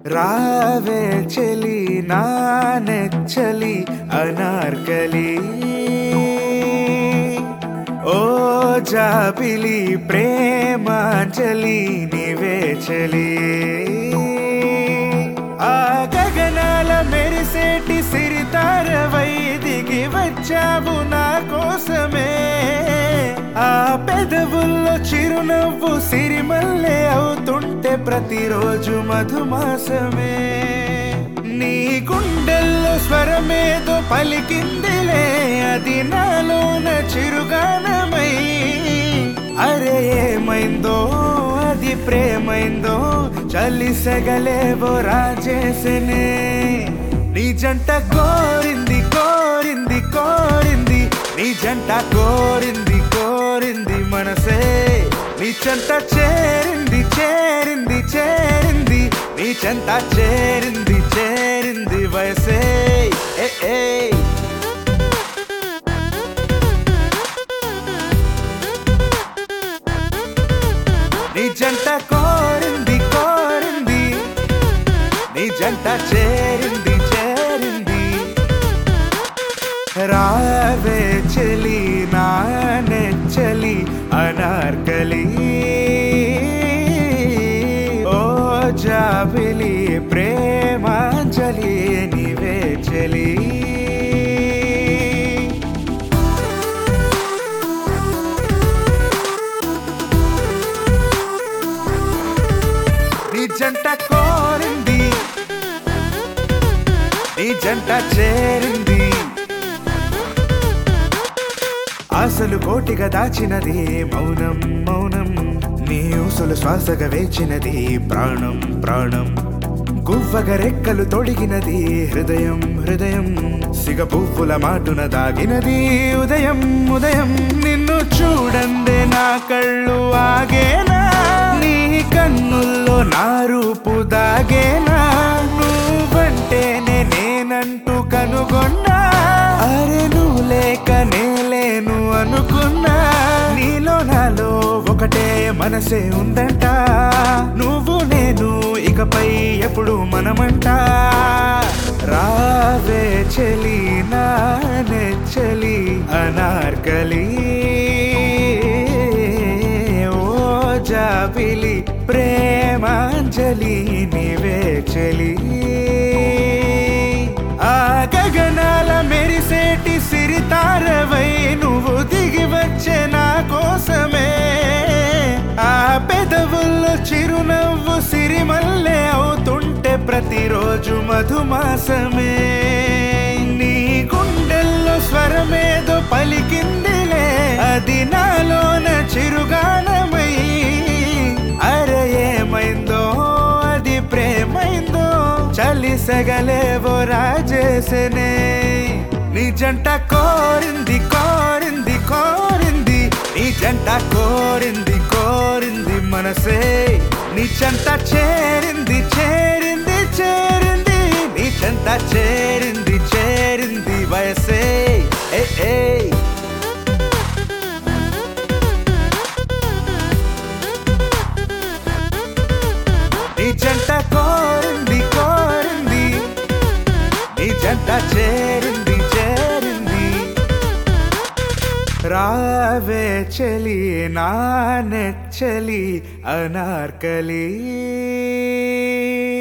రావే చెలి నా నెచ్చలి అనార్కలి ఓ జాబిలి ప్రేమాంజలి నివే చలి ఆ గగనాల మెరిసేటి సిరితారవై దిగి వచ్చావు నా కోసమే ఆ పెదవుల్లో చిరునవ్వు సిరిమల్లె అవుతుంటే ప్రతిరోజు మధుమాసమే నీ గుండెల్లో స్వరమేదో పలికిందిలే అది నాలోన చిరుగానమై అరే ఏమైందో అది ప్రేమైందో చలిసగలేవో రాజేసనే నీ జంట కోరింది కోరింది కోరింది నీ జంట కోరింది కోరింది మనసే నీ చెంత చేరింది చేరింది చేరింది నీ చెంత చేరింది చేరింది వయసే ఏ ఏ నీ జంట కోరింది కోరింది నీ జంట చేరింది చేరింది రావే చెలి నా నెచ్చలి అనార్కలి ఓ జాబిలి ప్రేమాంజలి నివే చెలి నీ జంట కోరింది నీ జంట చేరింది ఆశలు కోటిగా దాచినది మౌనం మౌనం నీ ఊసులు శ్వాసగా వేచినది ప్రాణం ప్రాణం గువ్వగ రెక్కలు తొడిగినది హృదయం హృదయం సిగ పువ్వుల మాటున దాగినది ఉదయం ఉదయం నిన్ను చూడందే నా కళ్ళు ఆగేనా నీ కన్నుల్లో నా రూపు దాగేనా నువ్వంటేనే నేనంటూ కనుగొన్నా అరే నువ్వు లేక నేలేను అనుకున్నా నీలో నాలో ఒకటే మనసే ఉందంట నువ్వు నేను ఇకపై ఎప్పుడు మనమంట రావే చెలి నా నెచ్చలి అనార్కలి ఓ జాబిలి ప్రేమాంజలి నివే చెలి ఆ గగనాల మెరిసేటి సిరితారవై నువ్వు దిగి వచ్చే నా కోసమే ఆ పెదవుల్లో చిరునవ్వు సిరిమల్లె అవుతుంటే ప్రతిరోజు మధుమాసమే నీ గుండెల్లో స్వరమేదో పలికిందిలే అది నాలోన చిరుగానమై అరే ఏమైందో అది ప్రేమైందో చలిసగలేవో రాజేసనే నీ జంట కోరింది కోరింది కోరింది నీ జంట కోరింది కోరింది మనసే నీ చెంత చేరింది చేరింది చేరింది నీ చెంత చేరింది చేరింది వయసే ఏ ఏ నీ జంట కోరింది కోరింది నీ జంట చేరింది చేరింది రావే చెలి నా నెచ్చలి అనార్కలి